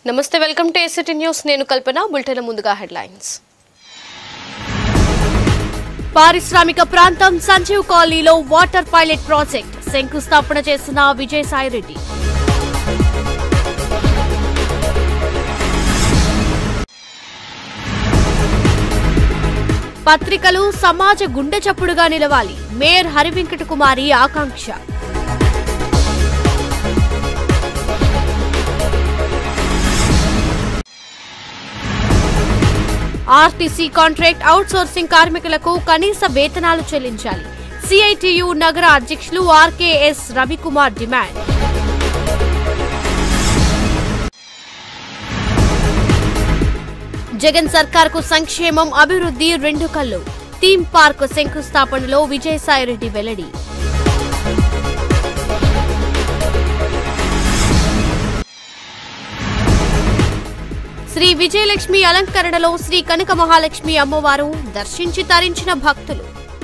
నమస్తే welcome to ACT news నేను కల్పన bulletin ముందుగా హెడ్లైన్స్ పారిశ్రామిక ప్రాంతం సంజీవ్ కాలనీలో వాటర్ పైలట్ ప్రాజెక్ట్ శంకుస్థాపన చేసిన విజయసాయిరెడ్డి పత్రికలు సమాజ గుండె చప్పుడుగా నిలవాలి మేయర్ హరివెంకట కుమారి ఆకాంక్ష ఆర్టీసీ కాంట్రాక్ట్ అవుట్సోర్సింగ్ కార్మికులకు కనీస వేతనాలు చెల్లించాలి సిఐటియు నగర అధ్యక్షులు ఆర్కేఎస్ రవికుమార్ డిమాండ్ జగన్ సర్కార్కు సంక్షేమం అభివృద్ధి రెండు కళ్ళు థీమ్ పార్క్ శంకుస్థాపనలో విజయసాయిరెడ్డి వెల్లడి శ్రీ విజయలక్ష్మి అలంకరణలో శ్రీ కనక మహాలక్ష్మి అమ్మవారు దర్శించి తరించిన భక్తులు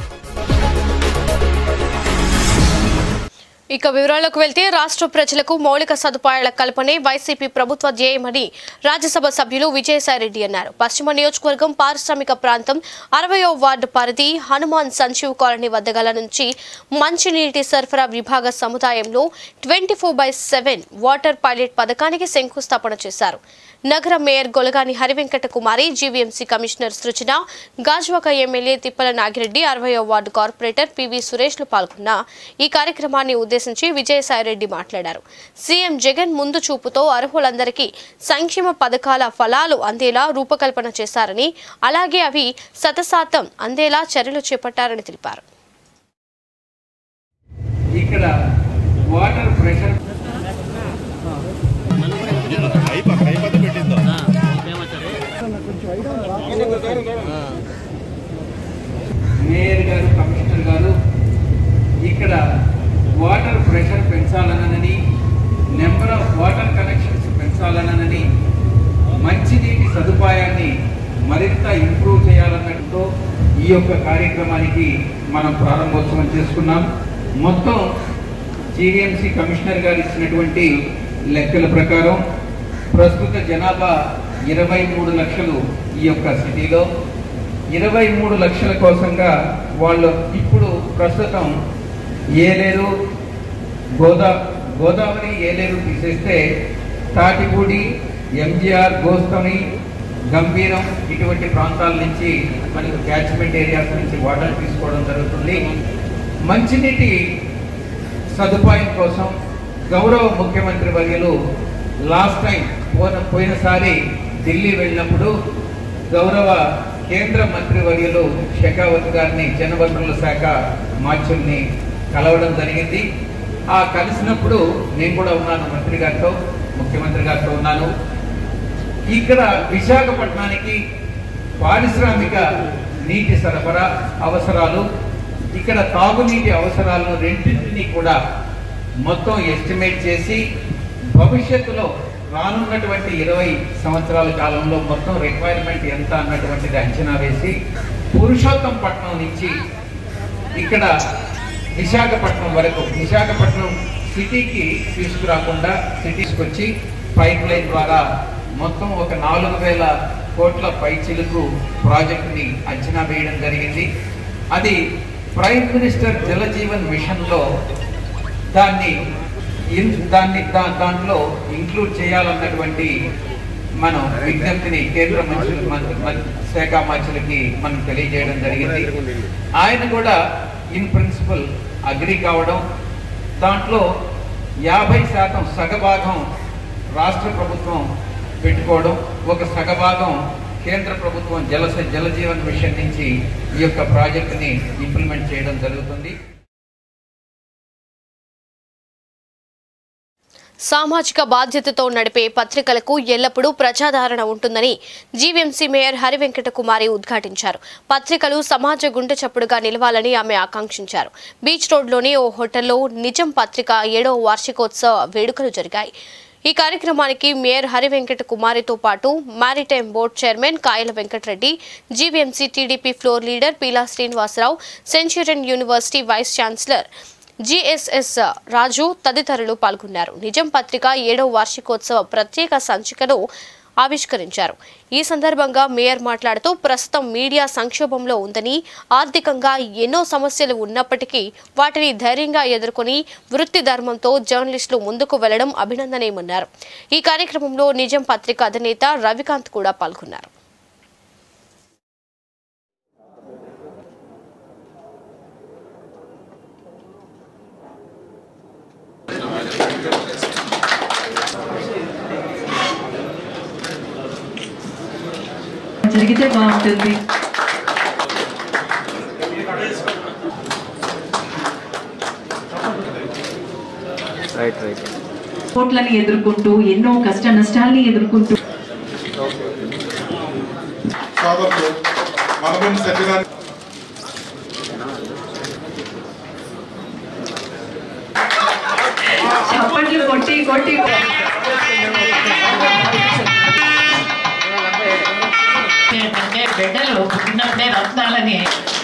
ఇక వివరాలకు వెళ్తే రాష్ట్ర ప్రజలకు మౌలిక సదుపాయాల కల్పనే వైసీపీ ప్రభుత్వ ధ్యేయమని రాజ్యసభ సభ్యులు విజయసాయిరెడ్డి అన్నారు పశ్చిమ నియోజకవర్గం పారిశ్రామిక ప్రాంతం అరవయో వార్డు పరిధి హనుమాన్ సంజీవ్ కాలనీ వద్ద గల నుంచి మంచినీటి సరఫరా విభాగ సముదాయంలో twenty four by seven water pilot పథకానికి శంకుస్థాపన చేశారు నగర mayor Golagani Harivenkata Kumari GVMC commissioner Srujana Gajuwaka MLA Tippala Nagireddy అరవయో వార్డు కార్పొరేటర్ పివి సురేష్లు పాల్గొన్న ఈ కార్యక్రమాన్ని ఉద్దేశించి విజయసాయిరెడ్డి మాట్లాడారు సీఎం జగన్ ముందు చూపుతో అర్హులందరికీ సంక్షేమ పథకాల ఫలాలు అందేలా రూపకల్పన చేశారని అలాగే అవి శతశాతం అందేలా చర్యలు చేపట్టారని తెలిపారు ఇక్కడ వాటర్ ప్రెషర్ అయిపో అయిపోతే పెట్టిందో మేయర్ గారు కమిషనర్ గారు ఇక్కడ వాటర్ ప్రెషర్ పెంచాలనని నెంబర్ ఆఫ్ వాటర్ కనెక్షన్స్ పెంచాలనని మంచినీటి సదుపాయాన్ని మరింత ఇంప్రూవ్ చేయాలన్నట్టుతో ఈ యొక్క కార్యక్రమానికి మనం ప్రారంభోత్సవం చేసుకున్నాం మొత్తం జీవీఎంసీ కమిషనర్ గారు ఇచ్చినటువంటి లెక్కల ప్రకారం ప్రస్తుత జనాభా ఇరవై మూడు లక్షలు ఈ యొక్క సిటీలో ఇరవై మూడు లక్షల కోసంగా వాళ్ళు ఇప్పుడు ప్రస్తుతం ఏలేరు గోదా గోదావరి ఏలేరు తీసేస్తే తాటిపూడి ఎంజిఆర్ గోస్తని గంభీరం ఇటువంటి ప్రాంతాల నుంచి మనకు క్యాచ్మెంట్ ఏరియాస్ నుంచి వాటర్ తీసుకోవడం జరుగుతుంది మంచినీటి సదుపాయం కోసం గౌరవ ముఖ్యమంత్రి వర్యులు లాస్ట్ టైం పోయిన పోయినసారి ఢిల్లీ వెళ్ళినప్పుడు గౌరవ కేంద్ర మంత్రి వర్యులు షెకావత్ గారిని జనవనరుల శాఖ మార్చుల్ని కలవడం జరిగింది ఆ కలిసినప్పుడు నేను కూడా ఉన్నాను మంత్రి గారితో ముఖ్యమంత్రి గారితో ఉన్నాను ఇక్కడ విశాఖపట్నానికి పారిశ్రామిక నీటి సరఫరా అవసరాలు ఇక్కడ తాగునీటి అవసరాలను రెండింటినీ కూడా మొత్తం ఎస్టిమేట్ చేసి భవిష్యత్తులో రానున్నటువంటి ఇరవై సంవత్సరాల కాలంలో మొత్తం రిక్వైర్మెంట్ ఎంత అన్నటువంటిది అంచనా వేసి పురుషోత్తంపట్నం నుంచి ఇక్కడ విశాఖపట్నం వరకు విశాఖపట్నం సిటీకి తీసుకురాకుండా సిటీస్కి వచ్చి పైప్ లైన్ ద్వారా మొత్తం ఒక నాలుగు వేల కోట్ల పైచిలుకు ప్రాజెక్టుని అంచనా వేయడం జరిగింది అది ప్రైమ్ మినిస్టర్ జలజీవన్ మిషన్లో దాన్ని ఇన్- దాన్ని దా- దాంట్లో ఇంక్లూడ్ చేయాలన్నటువంటి మనం విజ్ఞప్తిని కేంద్ర మంత్రులు మంత్రి మంత్రి- శాఖ మంత్రులకి మనం తెలియజేయడం జరిగింది ఆయన కూడా ఇన్ ప్రిన్సిపల్ అగ్రి కావడం దాంట్లో యాభై శాతం సగభాగం రాష్ట్ర ప్రభుత్వం పెట్టుకోవడం ఒక సగభాగం కేంద్ర ప్రభుత్వం జల జలజీవన్ మిషన్ నుంచి ఈ యొక్క ప్రాజెక్టుని ఇంప్లిమెంట్ చేయడం జరుగుతుంది సామాజిక బాధ్యతతో నడిపే పత్రికలకు ఎల్లప్పుడూ ప్రజాదరణ ఉంటుందని జీవీఎంసీ మేయర్ హరివెంకట కుమారి ఉద్ఘాటించారు పత్రికలు సమాజ గుండె చప్పుడుగా నిలవాలని ఆమె ఆకాంక్షించారు బీచ్ రోడ్లోని ఓ హోటల్లో నిజం పత్రిక ఏడవ వార్షికోత్సవ వేడుకలు జరిగాయి ఈ కార్యక్రమానికి మేయర్ హరివెంకట కుమారితో పాటు maritime board chairman Kayala Venkatareddy GVMC TDP floor leader Peela Srinivasarao Centurion university vice chancellor GSS Raju తదితరులు పాల్గొన్నారు నిజం పత్రిక ఏడవ వార్షికోత్సవ ప్రత్యేక సంచికను ఆవిష్కరించారు ఈ సందర్భంగా మేయర్ మాట్లాడుతూ ప్రస్తుతం మీడియా సంక్షోభంలో ఉందని ఆర్థికంగా ఎన్నో సమస్యలు ఉన్నప్పటికీ వాటిని ధైర్యంగా ఎదుర్కొని వృత్తి ధర్మంతో జర్నలిస్టులు ముందుకు వెళ్లడం అభినందనీయమన్నారు ఈ కార్యక్రమంలో నిజం పత్రిక అధినేత రవికాంత్ కూడా పాల్గొన్నారు జరిగితే బాగుంటుంది పోట్లని ఎదుర్కొంటూ ఎన్నో కష్ట నష్టాల్ని ఎదుర్కొంటూ సోదరులు మనబోని సత్యనారాయణ చప్పట్లు కొట్టి కొట్టి ఏంటంటే బిడ్డలు పుట్టినప్పుడే రత్నాలని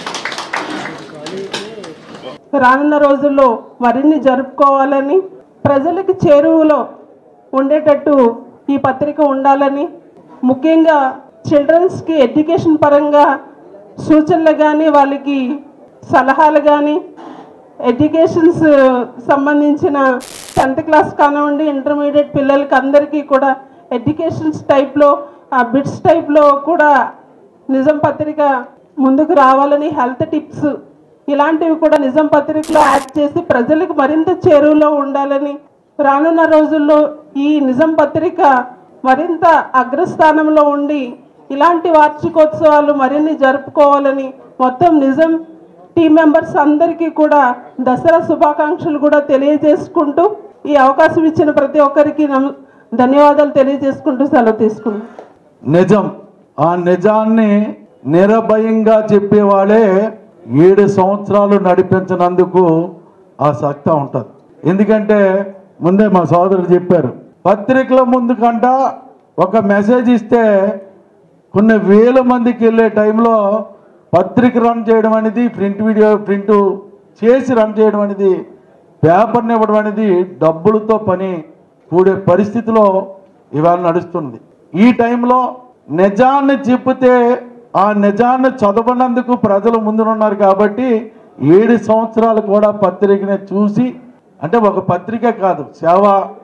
రానున్న రోజుల్లో మరిన్ని జరుపుకోవాలని ప్రజలకు చేరువలో ఉండేటట్టు ఈ పత్రిక ఉండాలని ముఖ్యంగా చిల్డ్రన్స్కి ఎడ్యుకేషన్ పరంగా సూచనలు కానీ వాళ్ళకి సలహాలు కానీ ఎడ్యుకేషన్స్ సంబంధించిన టెన్త్ క్లాస్ కానివ్వండి ఇంటర్మీడియట్ పిల్లలకి అందరికీ కూడా ఎడ్యుకేషన్స్ టైప్లో బిట్స్ టైప్లో కూడా నిజం పత్రిక ముందుకు రావాలని హెల్త్ టిప్స్ ఇలాంటివి కూడా నిజం పత్రికలో యాడ్ చేసి ప్రజలకు మరింత చేరువలో ఉండాలని రానున్న రోజుల్లో ఈ నిజం పత్రిక మరింత అగ్రస్థానంలో ఉండి ఇలాంటి వార్షికోత్సవాలు మరిన్ని జరుపుకోవాలని మొత్తం నిజం టీం మెంబర్స్ అందరికీ కూడా దసరా శుభాకాంక్షలు కూడా తెలియజేసుకుంటూ ఈ అవకాశం ఇచ్చిన ప్రతి ఒక్కరికి నమ- ధన్యవాదాలు తెలియజేసుకుంటూ సెలవు తీసుకుంటాం నిజం ఆ నిజాన్ని నిర్భయంగా చెప్పేవాళ్ళే ఏడు సంవత్సరాలు నడిపించినందుకు ఆ సత్తా ఉంటుంది ఎందుకంటే ముందే మా సోదరుడు చెప్పారు పత్రికల ముందు కంట ఒక మెసేజ్ ఇస్తే కొన్ని వేల మందికి వెళ్ళే టైంలో పత్రిక రన్ చేయడం అనేది ప్రింట్ వీడియో ప్రింట్ చేసి రన్ చేయడం అనేది పేపర్ని ఇవ్వడం అనేది డబ్బులతో పని కూడే పరిస్థితిలో ఇవాళ నడుస్తుంది ఈ టైంలో నిజాన్ని చెప్తే ఆ నిజాన్ని చదవనందుకు ప్రజలు ముందునున్నారు కాబట్టి ఏడు సంవత్సరాలు కూడా పత్రికని చూసి అంటే ఒక పత్రిక కాదు సేవ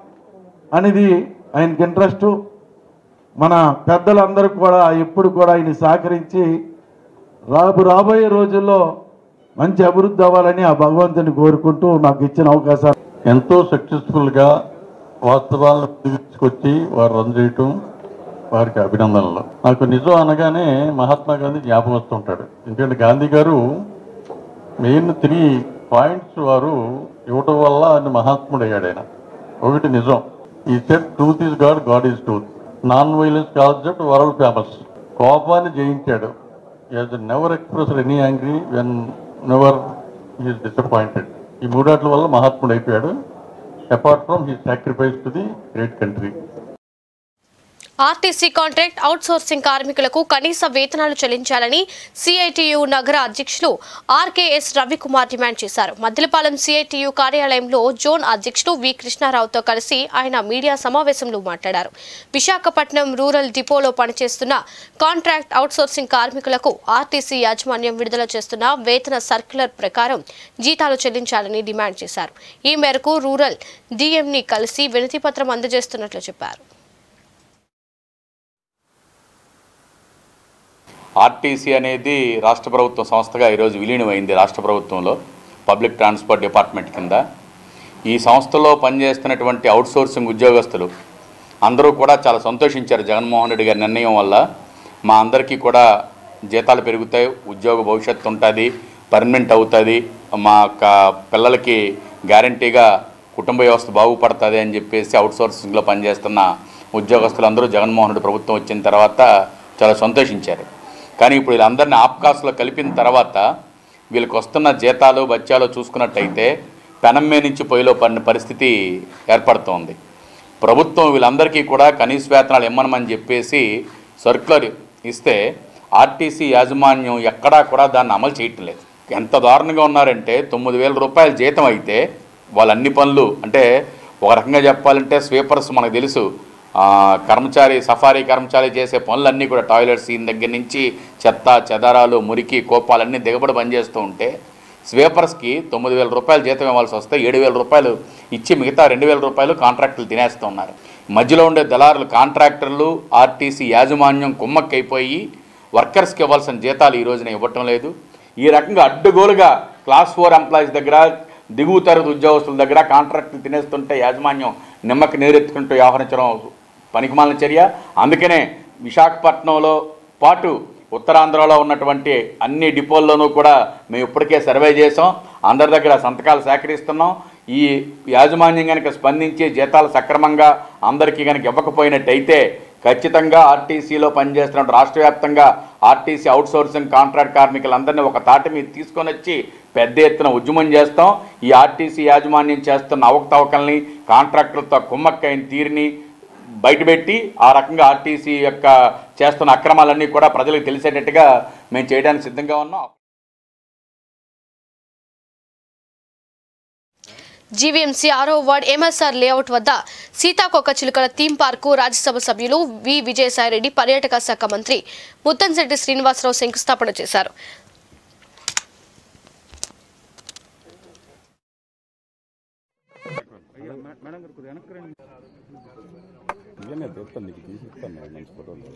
అనేది ఆయనకి ఇంట్రెస్ట్ మన పెద్దలందరూ కూడా ఎప్పుడు కూడా ఆయన సహకరించి రాబు రాబోయే రోజుల్లో మంచి అభివృద్ధి అవ్వాలని ఆ భగవంతుని కోరుకుంటూ నాకు ఇచ్చిన అవకాశాలు ఎంతో సక్సెస్ఫుల్గా వాస్తవాలను తీసుకొచ్చి వారు రన్ చేయటం వారికి అభినందనలు నాకు నిజం అనగానే మహాత్మా గాంధీ జ్ఞాపకం వస్తుంటాడు ఎందుకంటే గాంధీ గారు మెయిన్ త్రీ పాయింట్స్ వారు ఇవ్వటం వల్ల ఆయన మహాత్ముడు అయ్యాడు ఆయన ఒకటి నిజం ఈ set truth is God God is truth non violence concept world famous కోపాన్ని జయించాడు as never express any angry when never is disappointed ఈ మూడాట్ల వల్ల మహాత్ముడు అయిపోయాడు apart from he sacrifice to the great country RTC contract outsourcing కార్మికులకు కనీస వేతనాలు చెల్లించాలని సిఐటియు నగర అధ్యక్షులు ఆర్కేఎస్ రవికుమార్ డిమాండ్ చేశారు మద్దిలపాలెం సిఐటియు కార్యాలయంలో జోన్ అధ్యక్షులు వి కృష్ణారావుతో కలిసి ఆయన మీడియా సమావేశంలో మాట్లాడారు విశాఖపట్నం రూరల్ డిపోలో పనిచేస్తున్న కాంట్రాక్ట్ అవుట్సోర్సింగ్ కార్మికులకు ఆర్టీసీ యాజమాన్యం విడుదల చేస్తున్న వేతన సర్క్యులర్ ప్రకారం జీతాలు చెల్లించాలని డిమాండ్ చేశారు ఈ మేరకు రూరల్ డిఎంని కలిసి వినతిపత్రం అందజేస్తున్నట్లు చెప్పారు ఆర్టీసీ అనేది రాష్ట్ర ప్రభుత్వం సంస్థగా ఈరోజు విలీనమైంది రాష్ట్ర ప్రభుత్వంలో పబ్లిక్ ట్రాన్స్పోర్ట్ డిపార్ట్మెంట్ కింద ఈ సంస్థలో పనిచేస్తున్నటువంటి అవుట్సోర్సింగ్ ఉద్యోగస్తులు అందరూ కూడా చాలా సంతోషించారు జగన్మోహన్ రెడ్డి గారి నిర్ణయం వల్ల మా అందరికీ కూడా జీతాలు పెరుగుతాయి ఉద్యోగ భవిష్యత్తు ఉంటుంది పర్మనెంట్ అవుతుంది మా యొక్క పిల్లలకి గ్యారంటీగా కుటుంబ వ్యవస్థ బాగుపడుతుంది అని చెప్పేసి అవుట్సోర్సింగ్లో పనిచేస్తున్న ఉద్యోగస్తులందరూ జగన్మోహన్ రెడ్డి ప్రభుత్వం వచ్చిన తర్వాత చాలా సంతోషించారు కానీ ఇప్పుడు వీళ్ళందరినీ ఆప్కాస్లో కలిపిన తర్వాత వీళ్ళకి వస్తున్న జీతాలు బత్యాలు చూసుకున్నట్టయితే పెనం మీద నుంచి పొయ్యిలో పడిన పరిస్థితి ఏర్పడుతోంది ప్రభుత్వం వీళ్ళందరికీ కూడా కనీస వేతనాలు ఇమ్మనమని చెప్పేసి సర్క్యులర్ ఇస్తే ఆర్టీసీ యాజమాన్యం ఎక్కడా కూడా దాన్ని అమలు చేయటం లేదు ఎంత దారుణంగా ఉన్నారంటే తొమ్మిది వేల రూపాయల జీతం అయితే వాళ్ళ అన్ని పనులు అంటే ఒక రకంగా చెప్పాలంటే స్వీపర్స్ మనకు తెలుసు ఆ, కర్మచారి సఫారీ కర్మచారి చేసే పనులన్నీ కూడా టాయిలెట్ సీన్ దగ్గర నుంచి చెత్త చెదారాలు మురికి కోపాలన్నీ దిగబడి పనిచేస్తూ ఉంటే స్వీపర్స్కి తొమ్మిది వేల రూపాయలు జీతం ఇవ్వాల్సి వస్తే ఏడు వేల రూపాయలు ఇచ్చి మిగతా రెండు వేల రూపాయలు కాంట్రాక్టులు తినేస్తూ ఉన్నారు మధ్యలో ఉండే దళారులు కాంట్రాక్టర్లు ఆర్టీసీ యాజమాన్యం కుమ్మక్కైపోయి వర్కర్స్కి ఇవ్వాల్సిన జీతాలు ఈ రోజున ఇవ్వటం లేదు ఈ రకంగా అడ్డుగోలుగా క్లాస్ ఫోర్ ఎంప్లాయీస్ దగ్గర దిగువ తరగతి ఉద్యోగస్తుల దగ్గర కాంట్రాక్టులు తినేస్తుంటే యాజమాన్యం నిమ్మకి నీరెత్తుకుంటూ వ్యవహరించడం పనికిమాలిన చర్య అందుకనే విశాఖపట్నంలో పాటు ఉత్తరాంధ్రలో ఉన్నటువంటి అన్ని డిపోల్లోనూ కూడా మేము ఇప్పటికే సర్వే చేసాం అందరి దగ్గర సంతకాలు సేకరిస్తున్నాం ఈ యాజమాన్యం కనుక స్పందించి జీతాలు సక్రమంగా అందరికీ కనుక ఇవ్వకపోయినట్టయితే ఖచ్చితంగా ఆర్టీసీలో పనిచేస్తున్న రాష్ట్ర వ్యాప్తంగా ఆర్టీసీ అవుట్సోర్సింగ్ కాంట్రాక్ట్ కార్మికులందరినీ ఒక తాటి మీద తీసుకొని వచ్చి పెద్ద ఎత్తున ఉద్యమం చేస్తాం ఈ ఆర్టీసీ యాజమాన్యం చేస్తున్న అవకతవకల్ని కాంట్రాక్టులతో కుమ్మక్కైన తీరిని బయటపెట్టి ఆ రకంగా ఆర్టీసీ యొక్క చేస్తున్న అక్రమాలన్నీ కూడా ప్రజలకు తెలిసేటట్టుగా మేము చేయడానికి సిద్ధంగా ఉన్నాం జీవీఎంసీ ఆరో వార్డ్ ఎంఎస్ఆర్ లేఅవుట్ వద్ద సీతాకోక చిలుకల థీమ్ పార్కు రాజ్యసభ సభ్యులు వి విజయసాయిరెడ్డి పర్యాటక శాఖ మంత్రి ముత్తంశెట్టి శ్రీనివాసరావు శంకుస్థాపన చేశారు నిజమే చెప్తాను నీకు తీసి ఇస్తాను మంచి ఫోటోలు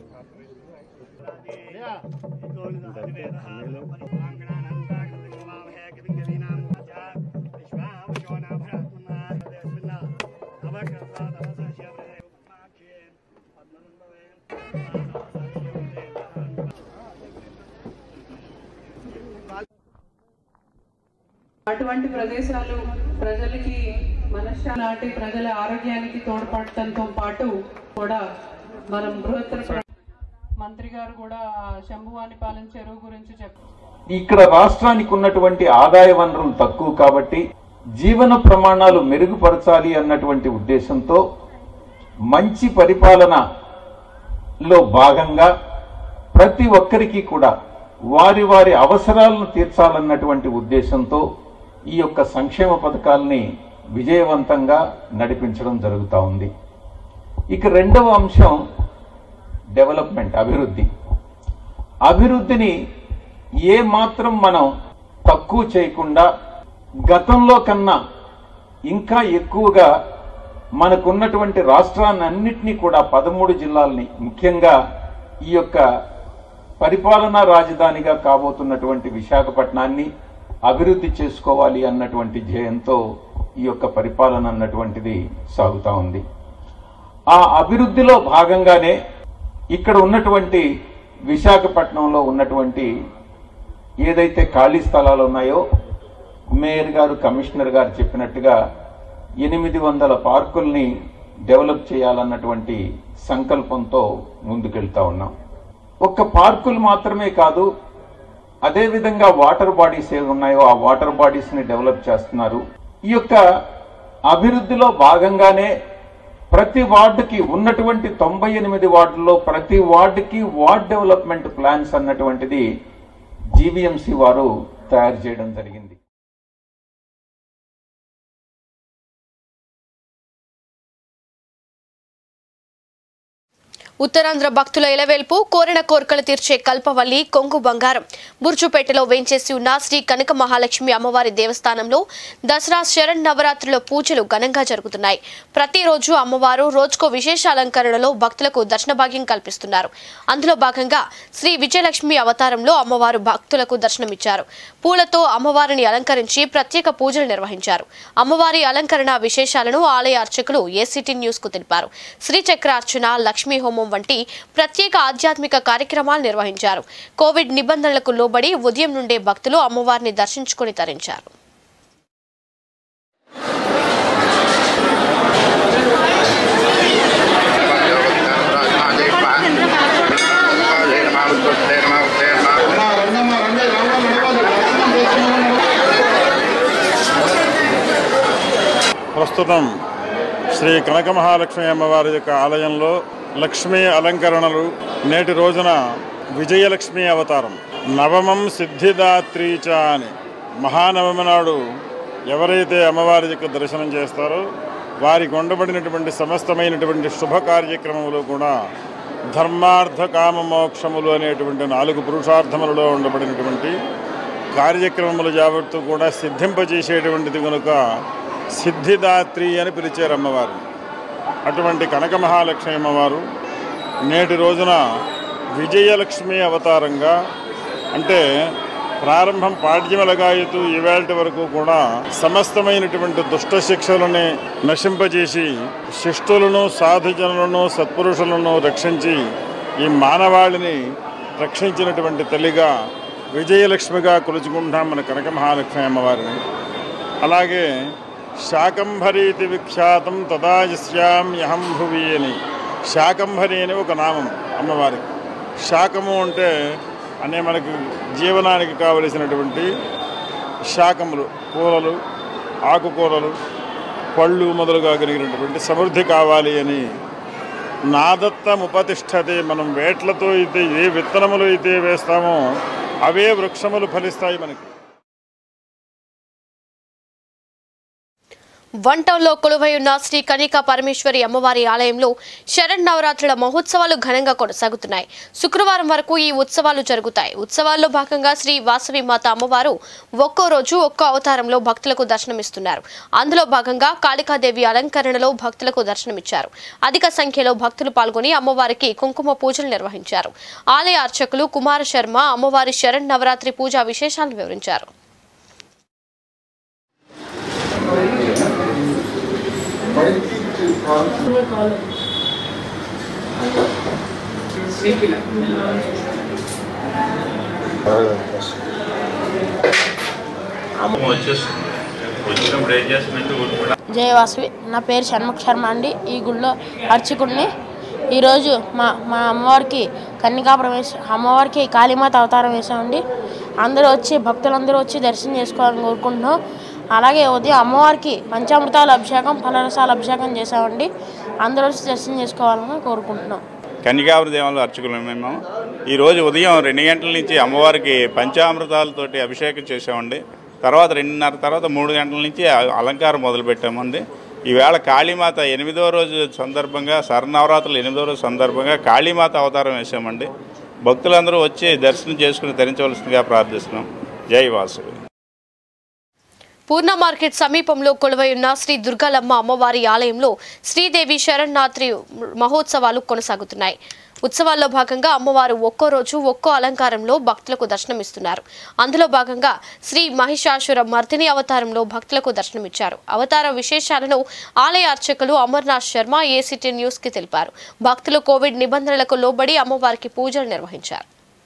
అటువంటి ప్రదేశాలు ప్రజలకి మనశ్శా నాటి ప్రజల ఆరోగ్యానికి తోడ్పడటంతో పాటు కూడా మనం బృహత్తర ప్ర- మంత్రి గారు కూడా శంభువానిపాలెం చెరువు గురించి చెప్పారు ఇక్కడ రాష్ట్రానికి ఉన్నటువంటి ఆదాయ వనరులు తక్కువ కాబట్టి జీవన ప్రమాణాలు మెరుగుపరచాలి అన్నటువంటి ఉద్దేశంతో మంచి పరిపాలనలో భాగంగా ప్రతి ఒక్కరికి కూడా వారి వారి అవసరాలను తీర్చాలన్నటువంటి ఉద్దేశంతో ఈ యొక్క సంక్షేమ పథకాల్ని విజయవంతంగా నడిపించడం జరుగుతూ ఉంది ఇక రెండవ అంశం డెవలప్మెంట్ అభివృద్ధి అభివృద్ధిని ఏ మాత్రం మనం తక్కువ చేయకుండా గతంలో కన్నా ఇంకా ఎక్కువగా మనకున్నటువంటి రాష్ట్రాలన్నింటినీ కూడా పదమూడు జిల్లాల్ని ముఖ్యంగా ఈ యొక్క పరిపాలనా రాజధానిగా కాబోతున్నటువంటి విశాఖపట్నాన్ని అభివృద్ధి చేసుకోవాలి అన్నటువంటి ధ్యేయంతో ఈ యొక్క పరిపాలన అన్నటువంటిది సాగుతా ఉంది ఆ అభివృద్ధిలో భాగంగానే ఇక్కడ ఉన్నటువంటి విశాఖపట్నంలో ఉన్నటువంటి ఏదైతే ఖాళీ స్థలాలు ఉన్నాయో మేయర్ గారు కమిషనర్ గారు చెప్పినట్టుగా ఎనిమిది వందల పార్కుల్ని డెవలప్ చేయాలన్నటువంటి సంకల్పంతో ముందుకెళ్తా ఉన్నాం ఒక్క పార్కులు మాత్రమే కాదు అదే విధంగా వాటర్ బాడీస్ ఏవి ఉన్నాయో ఆ వాటర్ బాడీస్ ని డెవలప్ చేస్తున్నారు ఈ యొక్క అభివృద్ధిలో భాగంగానే ప్రతి వార్డుకి ఉన్నటువంటి తొంభై ఎనిమిది వార్డుల్లో ప్రతి వార్డుకి వార్డ్ డెవలప్మెంట్ ప్లాన్స్ అన్నటువంటిది జీవీఎంసీ వారు తయారు చేయడం జరిగింది ఉత్తరాంధ్ర భక్తుల ఇలవేల్పు కోరిన కోరికలు తీర్చే కల్పవల్లి కొంగు బంగారం బుర్జుపేటలో వేంచేసి ఉన్న శ్రీ కనక మహాలక్ష్మి అమ్మవారి దేవస్థానంలో దసరా శరణ్ నవరాత్రుల పూజలు ఘనంగా జరుగుతున్నాయి ప్రతిరోజు అమ్మవారు రోజుకో విశేష అలంకరణలో భక్తులకు దర్శన భాగ్యం కల్పిస్తున్నారు అందులో భాగంగా శ్రీ విజయలక్ష్మి అవతారంలో అమ్మవారు భక్తులకు దర్శనమిచ్చారు పూలతో అమ్మవారిని అలంకరించి ప్రత్యేక పూజలు నిర్వహించారు అమ్మవారి అలంకరణ విశేషాలను ఆలయ అర్చకులు ఏసీటీ న్యూస్ కు తెలిపారు శ్రీచక్రార్చన లక్ష్మీ హోమం వంటి ప్రత్యేక ఆధ్యాత్మిక కార్యక్రమాలు నిర్వహించారు కోవిడ్ నిబంధనలకు లోబడి ఉదయం నుండే భక్తులు అమ్మవారిని దర్శించుకుని తరించారు ప్రస్తుతం శ్రీ కనక మహాలక్ష్మి అమ్మవారి యొక్క ఆలయంలో లక్ష్మీ అలంకరణలు నేటి రోజున విజయలక్ష్మి అవతారం నవమం సిద్ధిదాత్రీచ అని మహానవమి నాడు ఎవరైతే అమ్మవారి యొక్క దర్శనం చేస్తారో వారికి ఉండబడినటువంటి సమస్తమైనటువంటి శుభ కార్యక్రమములు కూడా ధర్మార్థ కామ మోక్షములు అనేటువంటి నాలుగు పురుషార్థములలో ఉండబడినటువంటి కార్యక్రమములు యావత్తు కూడా సిద్ధింపజేసేటువంటిది కనుక సిద్ధిదాత్రి అని పిలిచారు అమ్మవారు అటువంటి కనక మహాలక్ష్మి అమ్మవారు నేటి రోజున విజయలక్ష్మి అవతారంగా అంటే ప్రారంభం పాడ్యమలగాయతూ ఇవాళ వరకు కూడా సమస్తమైనటువంటి దుష్ట శిక్షలని నశింపజేసి శిష్టులను సాధుజనులను సత్పురుషులను రక్షించి ఈ మానవాళిని రక్షించినటువంటి తల్లిగా విజయలక్ష్మిగా కొలుచుకుంటాం మన కనక మహాలక్ష్మి అమ్మవారిని అలాగే శాకంభరీతి విఖ్యాతం తదాయస్యాం యహం భువి అని శాకంభరి అని ఒక నామం అమ్మవారికి శాకము అంటే అనే మనకు జీవనానికి కావలసినటువంటి శాకములు కూరలు ఆకుకూరలు పళ్ళు మొదలుగా కలిగినటువంటి సమృద్ధి కావాలి అని నాదత్తం ఉపతిష్టతే మనం వేట్లతో అయితే ఏ విత్తనములు అయితే వేస్తామో అవే వృక్షములు ఫలిస్తాయి మనకి వన్ టౌన్లో కొలువై ఉన్న శ్రీ కనికా పరమేశ్వరి అమ్మవారి ఆలయంలో శరణ్ నవరాత్రుల మహోత్సవాలు ఘనంగా కొనసాగుతున్నాయి శుక్రవారం వరకు ఈ ఉత్సవాలు జరుగుతాయి ఉత్సవాల్లో భాగంగా శ్రీ వాసవి మాత అమ్మవారు ఒక్కో రోజు ఒక్కో అవతారంలో భక్తులకు దర్శనమిస్తున్నారు అందులో భాగంగా కాళికాదేవి అలంకరణలో భక్తులకు దర్శనమిచ్చారు అధిక సంఖ్యలో భక్తులు పాల్గొని అమ్మవారికి కుంకుమ పూజలు నిర్వహించారు ఆలయ అర్చకులు కుమార శర్మ అమ్మవారి శరణ్ నవరాత్రి పూజా విశేషాలు వివరించారు వచ్చేస్తుంది వచ్చినప్పుడు ఏం చేస్తుందంటే ఊరుకుంటా జయ వాసవి నా పేరు షణ్ముఖ శర్మ అండి ఈ గుడిలో అర్చకుడిని ఈరోజు మా మా అమ్మవారికి కన్నికా ప్రవేశ అమ్మవారికి కాళీమాత అవతారం వేసామండి అందరూ వచ్చి భక్తులందరూ వచ్చి దర్శనం చేసుకోవాలని కోరుకుంటున్నాం అలాగే ఉదయం అమ్మవారికి పంచామృతాల అభిషేకం ఫలరసాల అభిషేకం చేసామండి అందరూ వచ్చి దర్శనం చేసుకోవాలని కోరుకుంటున్నాం కన్యకావరి దేవాలయ అర్చకులు మేము ఈరోజు ఉదయం రెండు గంటల నుంచి అమ్మవారికి పంచామృతాలతోటి అభిషేకం చేసామండి తర్వాత రెండున్నర తర్వాత మూడు గంటల నుంచి అ- అలంకారం మొదలుపెట్టామండి ఈవేళ కాళీమాత ఎనిమిదో రోజు సందర్భంగా శరణవరాత్రులు ఎనిమిదో రోజు సందర్భంగా కాళీమాత అవతారం వేసామండి భక్తులందరూ వచ్చి దర్శనం చేసుకుని ధరించవలసిందిగా ప్రార్థిస్తున్నాం జై వాసు పూర్ణ మార్కెట్ సమీపంలో కొలువై ఉన్న శ్రీ దుర్గాలమ్మ అమ్మవారి ఆలయంలో శ్రీదేవి శరణ్నాత్రి మహోత్సవాలు కొనసాగుతున్నాయి ఉత్సవాల్లో భాగంగా అమ్మవారు ఒక్కో రోజు ఒక్కో అలంకారంలో భక్తులకు దర్శనమిస్తున్నారు అందులో భాగంగా శ్రీ మహిషాసుర మర్దిని అవతారంలో భక్తులకు దర్శనమిచ్చారు అవతార విశేషాలను ఆలయ అర్చకులు అమర్నాథ్ శర్మ ఏసీటీ న్యూస్ కి తెలిపారు భక్తులు కోవిడ్ నిబంధనలకు లోబడి అమ్మవారికి పూజలు నిర్వహించారు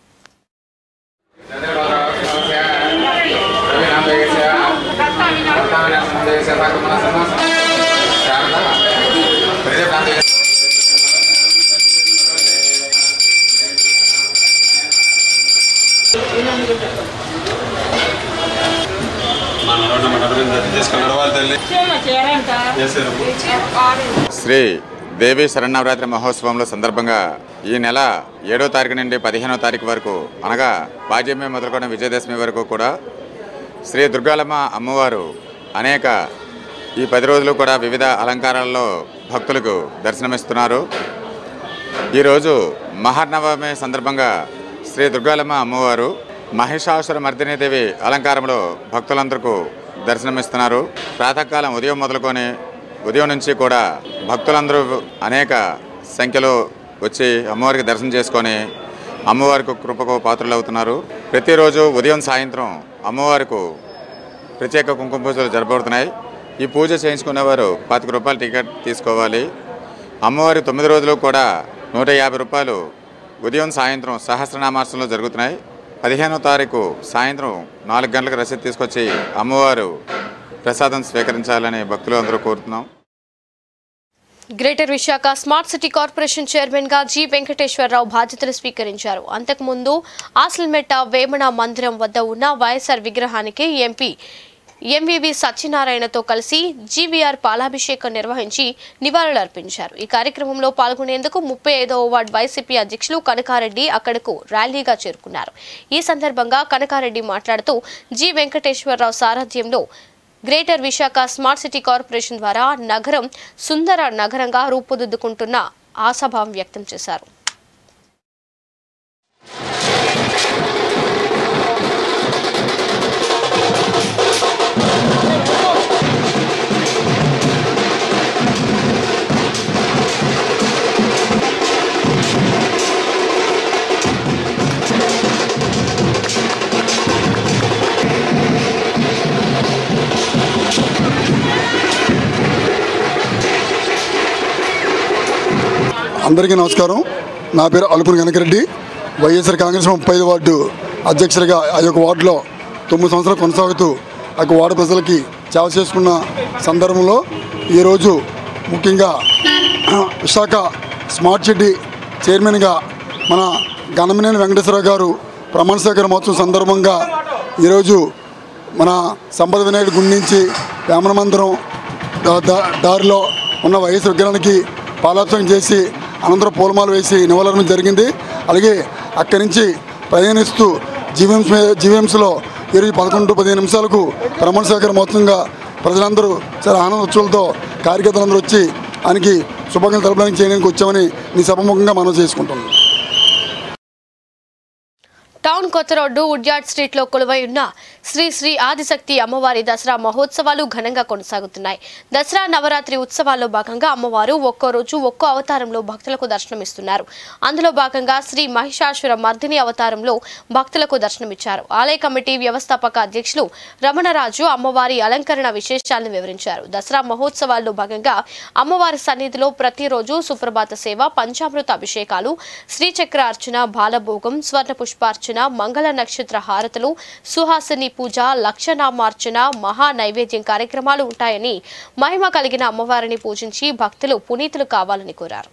శ్రీ దేవి శరణవరాత్రి మహోత్సవంలో సందర్భంగా ఈ నెల ఏడో తారీఖు నుండి పదిహేనో తారీఖు వరకు అనగా పాడ్యమి మొదలుకొని విజయదశమి వరకు కూడా శ్రీ దుర్గాలమ్మ అమ్మవారు అనేక ఈ పది రోజులు కూడా వివిధ అలంకారాల్లో భక్తులకు దర్శనమిస్తున్నారు ఈరోజు మహానవమి సందర్భంగా శ్రీ దుర్గాలమ్మ అమ్మవారు మహిషాసుర మర్దినీదేవి అలంకారంలో భక్తులందరికీ దర్శనమిస్తున్నారు ప్రాతకాలం ఉదయం మొదలుకొని ఉదయం నుంచి కూడా భక్తులందరూ అనేక సంఖ్యలో వచ్చి అమ్మవారికి దర్శనం చేసుకొని అమ్మవారికి కృపకు పాత్రలు అవుతున్నారు ప్రతిరోజు ఉదయం సాయంత్రం అమ్మవారికి ప్రత్యేక కుంకుమ పూజలు జరపబడుతున్నాయి ఈ పూజ చేయించుకునేవారు పాతిక రూపాయలు టికెట్ తీసుకోవాలి అమ్మవారి తొమ్మిది రోజులు కూడా నూట యాభై రూపాయలు ఉదయం సాయంత్రం సహస్రనామాసంలో జరుగుతున్నాయి పదిహేనో తారీఖు సాయంత్రం నాలుగు గంటలకు రసీదు తీసుకొచ్చి అమ్మవారు ప్రసాదం స్వీకరించాలని భక్తులు అందరూ కోరుతున్నాం greater Visakha smart city corporation chairman గా జి వెంకటేశ్వరరావు బాధ్యతలు స్వీకరించారు అంతకుముందు ఆసిల్మెట్ట వేమన మందిరం వద్ద ఉన్న వైఎస్ఆర్ విగ్రహానికి ఎంపీ ఎంవివి సత్యనారాయణతో కలిసి జీవీఆర్ పాలాభిషేకం నిర్వహించి నివాళులర్పించారు ఈ కార్యక్రమంలో పాల్గొనేందుకు ముప్పై ఐదవ వార్డు వైసీపీ అధ్యక్షులు కనకారెడ్డి అక్కడకు ర్యాలీగా చేరుకున్నారు ఈ సందర్భంగా కనకారెడ్డి మాట్లాడుతూ జి వెంకటేశ్వరరావు సారథ్యంలో greater Visakha smart city corporation ద్వారా నగరం సుందర నగరంగా రూపుదిద్దుకుంటున్న ఆశాభావం వ్యక్తం చేశారు అందరికీ నమస్కారం నా పేరు అలుపుని కనకరెడ్డి వైఎస్ఆర్ కాంగ్రెస్ ముప్పై ఐదు వార్డు అధ్యక్షుడిగా ఆ యొక్క వార్డులో తొమ్మిది సంవత్సరాలు కొనసాగుతూ ఆ యొక్క వార్డు ప్రజలకి సేవ చేసుకున్న సందర్భంలో ఈరోజు ముఖ్యంగా విశాఖ స్మార్ట్ సిటీ చైర్మన్గా మన గణమినేని వెంకటేశ్వరరావు గారు ప్రమాణ స్వీకార మహోత్సవం సందర్భంగా ఈరోజు మన సంపద వినాయకుడి గుడి నుంచి వేమన మందిరం దా- దా- దారిలో ఉన్న వైఎస్ విగ్రహానికి పాలాభిషేకం చేసి అనంతరం పూలమాల వేసి నివాళులర్పణ జరిగింది అలాగే అక్కడి నుంచి ప్రయాణిస్తూ జీవీఎంస్ జీవీఎంస్లో ఈరోజు పదకొండు పదిహేను నిమిషాలకు ప్రమాణ స్వీకారం మొత్తంగా ప్రజలందరూ చాలా ఆనంద ఉత్సవాలతో కార్యకర్తలందరూ వచ్చి ఆయనకి శుభాకాంక్షలు తెలపడానికి చేయడానికి వచ్చామని మీ సభముఖంగా మనం చేసుకుంటున్నాం టౌన్ కొత్త రోడ్డు ఉడ్యాడ్ స్ట్రీట్ లో కొలువై ఉన్న శ్రీ శ్రీ ఆదిశక్తి అమ్మవారి దసరా మహోత్సవాలు ఘనంగా కొనసాగుతున్నాయి దసరా నవరాత్రి ఉత్సవాల్లో భాగంగా అమ్మవారు ఒక్కో రోజు ఒక్కో అవతారంలో భక్తులకు దర్శనమిస్తున్నారు అందులో భాగంగా శ్రీ మహిషాసుర మర్దిని అవతారంలో భక్తులకు దర్శనమిచ్చారు ఆలయ కమిటీ వ్యవస్థాపక అధ్యక్షులు రమణరాజు అమ్మవారి అలంకరణ విశేషాలను వివరించారు దసరా మహోత్సవాల్లో భాగంగా అమ్మవారి సన్నిధిలో ప్రతిరోజు సుప్రభాత సేవ పంచామృత అభిషేకాలు శ్రీచక్ర అర్చన బాలభోగం స్వర్ణ పుష్పార్చన మంగళ నక్షత్ర హారతులు సుహాసిని పూజ లక్షనామార్చన మహా నైవేద్యం కార్యక్రమాలు ఉంటాయని మహిమ కలిగిన అమ్మవారిని పూజించి భక్తులు పునీతులు కావాలని కోరారు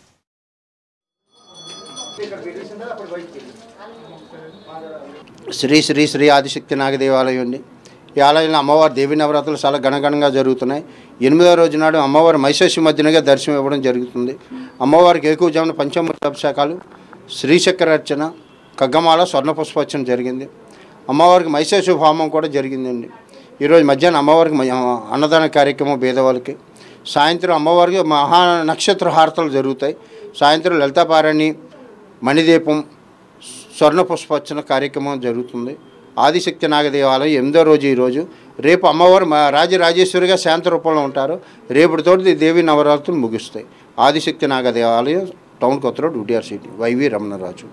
శ్రీ శ్రీ శ్రీ ఆదిశక్తి నాగ దేవాలయం ఉంది ఈ ఆలయంలో అమ్మవారి దేవి నవరాత్రులు చాలా ఘనఘనంగా జరుగుతున్నాయి ఎనిమిదవ రోజు నాడు అమ్మవారి మైశేషి మధ్యనగా దర్శనం ఇవ్వడం జరుగుతుంది అమ్మవారికి ఏకూజామున పంచామృత అభిషేకాలు శ్రీచక్ర అర్చన కగ్గమాల స్వర్ణ పుష్పార్చన జరిగింది అమ్మవారికి మైశేష హోమం కూడా జరిగిందండి ఈరోజు మధ్యాహ్నం అమ్మవారికి మ- అన్నదాన కార్యక్రమం పేదవాళ్ళకి సాయంత్రం అమ్మవారికి మహా నక్షత్ర హారతలు జరుగుతాయి సాయంత్రం లలితాపారాయణి మణిదీపం స్వర్ణ పుష్పార్చన కార్యక్రమం జరుగుతుంది ఆదిశక్తి నాగ దేవాలయం ఎనిమిదో రోజు ఈరోజు రేపు అమ్మవారు మా రాజరాజేశ్వరిగా శాంత రూపంలో ఉంటారు రేపటితోటి దేవి నవరాత్రులు ముగుస్తాయి ఆదిశక్తి నాగ దేవాలయం టౌన్ కొత్త రోడ్ ఉడిఆర్ city YV Ramanaraju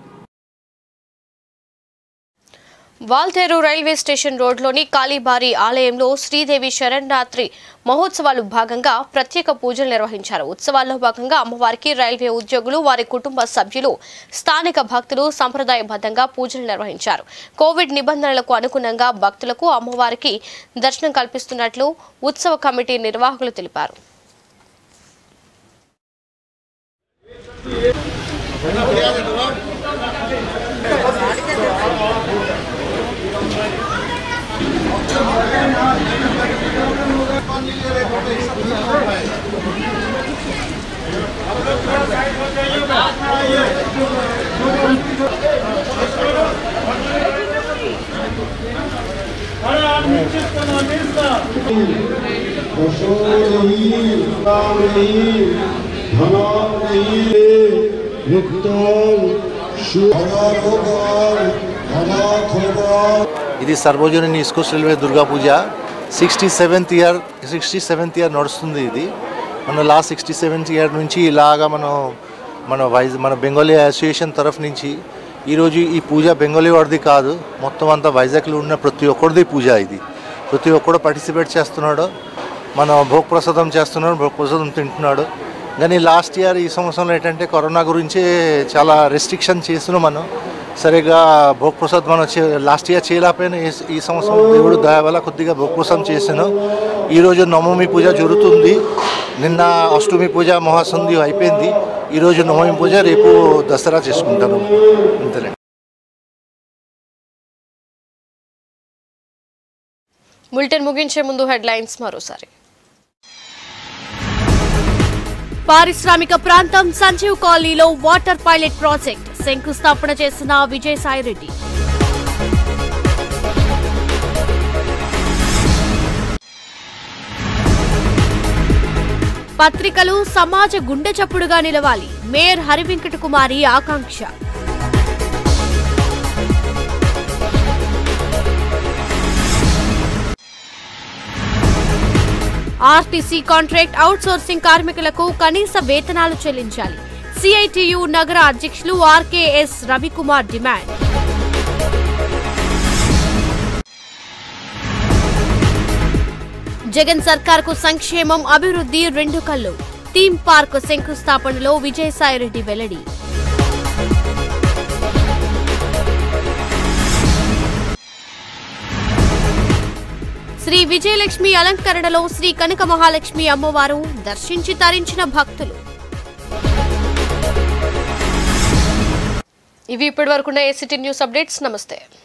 Waltair railway station రోడ్లోని కాళీబారి ఆలయంలో శ్రీదేవి శరణరాత్రి మహోత్సవాలు భాగంగా ప్రత్యేక పూజలు నిర్వహించారు ఉత్సవాల్లో భాగంగా అమ్మవారికి రైల్వే ఉద్యోగులు వారి కుటుంబ సభ్యులు స్థానిక భక్తులు సంప్రదాయబద్ధంగా పూజలు నిర్వహించారు కోవిడ్ నిబంధనలకు అనుగుణంగా భక్తులకు అమ్మవారికి దర్శనం కల్పిస్తున్నట్లు ఉత్సవ కమిటీ నిర్వాహకులు తెలిపారు ఇది సర్వజనని ISCO railway Durga Puja sixty seventh year sixty seventh year నడుస్తుంది ఇది మన లాస్ట్ సిక్స్టీ సెవెంత్ ఇయర్ నుంచి ఇలాగా మనం మన వైజ్ మన బెంగాలీ అసోసియేషన్ తరఫు నుంచి ఈరోజు ఈ పూజ బెంగాలీ వాడిది కాదు మొత్తం అంతా వైజాగ్లో ఉన్న ప్రతి ఒక్కరిది పూజ ఇది ప్రతి ఒక్కడు పార్టిసిపేట్ చేస్తున్నాడు మనం భోగ్ ప్రసాదం చేస్తున్నాడు భోగ్ ప్రసాదం తింటున్నాడు కానీ లాస్ట్ ఇయర్ ఈ సంవత్సరంలో ఏంటంటే కరోనా గురించి చాలా రెస్ట్రిక్షన్ చేస్తున్నాం మనం సరిగా భోగ్ ప్రసాద్ మనం లాస్ట్ ఇయర్ చేయలేకపోయినా ఈ- ఈ సంవత్సరం దేవుడు దయ వల్ల కొద్దిగా భోగ్ ప్రసాదం చేశాను ఈరోజు నవమి పూజ జరుగుతుంది నిన్న అష్టమి పూజ మహాసంధి అయిపోయింది ఈరోజు నవమి పూజ రేపు దసరా చేసుకుంటాను అంతేలే బులెటిన్ ముగించే ముందు హెడ్లైన్స్ మరోసారి పారిశ్రామిక ప్రాంతం సంజీవ్ కాలనీలో వాటర్ పైలట్ ప్రాజెక్ట్ శంకుస్థాపన చేసిన విజయసాయిరెడ్డి పత్రికలు సమాజ గుండె చప్పుడుగా నిలవాలి మేయర్ హరివెంకట కుమారి ఆకాంక్ష ఆర్టీసీ కాంట్రాక్ట్ అవుట్సోర్సింగ్ కార్మికులకు కనీస వేతనాలు చెల్లించాలి సిఐటియు నగర అధ్యక్షులు ఆర్కేఎస్ రవికుమార్ డిమాండ్ జగన్ సర్కార్కు సంక్షేమం అభివృద్ధి రెండు కళ్ళు థీమ్ పార్క్ శంకుస్థాపనలో విజయసాయిరెడ్డి వెల్లడి శ్రీ విజయలక్ష్మి అలంకరణలో శ్రీ కనక మహాలక్ష్మి అమ్మవారు దర్శించి తరించిన భక్తులు ఇవి ఇప్పటి వరకున్న ఏసీటీ న్యూస్ అప్డేట్స్ నమస్తే